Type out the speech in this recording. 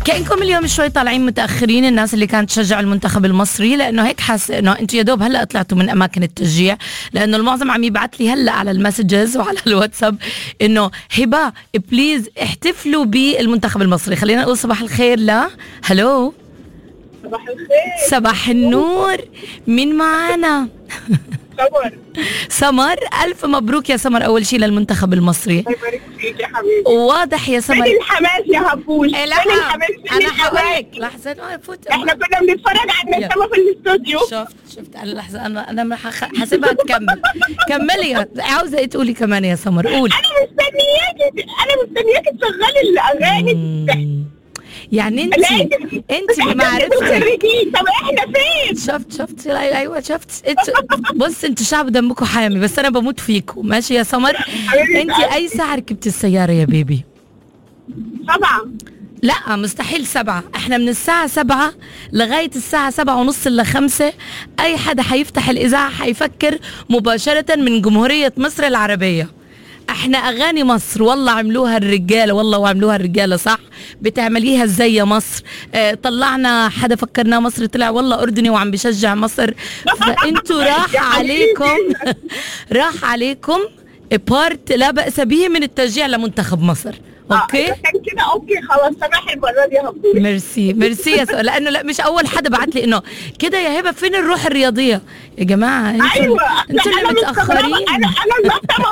كأنكم اليوم شوي طالعين متأخرين الناس اللي كانت تشجع المنتخب المصري لأنه هيك حاس إنه أنتم يا دوب هلا طلعتوا من أماكن التشجيع لأنه المعظم عم يبعث لي هلا على المسجز وعلى الواتساب إنه هبة بليز احتفلوا بالمنتخب المصري خلينا نقول صباح الخير لا هلو صباح الخير صباح النور مين معانا سمر سمر ألف مبروك يا سمر أول شيء للمنتخب المصري الله يبارك فيك يا حبيبي واضح يا سمر فين الحماس يا هفوش إيه لا فين الحماس فين انا الحماس هقول لك لحظه أنا فوت احنا كنا بنتفرج على يلا. النسمة في الاستوديو شفت شفت انا لحظه انا انا هخ- هسيبها تكمل كملي يا- عاوزه ايه تقولي كمان يا سمر قولي انا مستنياكي انا مستنياكي تشغلي الاغاني مم. يعني انت لازم. انت بس إحنا بمعرفتك متخرجين. طب احنا فين شفت شفت لا، ايوه شفت انت بص انت شعب دمكم حامي بس انا بموت فيكم ماشي يا سمر حبيبتي انت اي ساعه ركبتي السياره يا بيبي طبعا لا مستحيل سبعة احنا من الساعة سبعة لغاية الساعة سبعة ونص إلا خمسة أي حدا حيفتح الإذاعة حيفكر مباشرة من جمهورية مصر العربية احنا أغاني مصر والله عملوها الرجالة والله وعملوها الرجالة صح بتعمليها ازاي يا مصر اه طلعنا حدا فكرناه مصر طلع والله أردني وعم بشجع مصر فانتوا راح يا حبيبي. عليكم راح عليكم بارت لا بأس به من التشجيع لمنتخب مصر اوكي آه، كان كده اوكي خلاص سامح المره دي يا هفوش ميرسي ميرسي يا سؤال لانه لا مش اول حد بعت لي انه كده يا هبه فين الروح الرياضيه يا جماعه انتوا ايوه انتوا لا، اللي أنا مستغربة. متاخرين انا انا المهتمه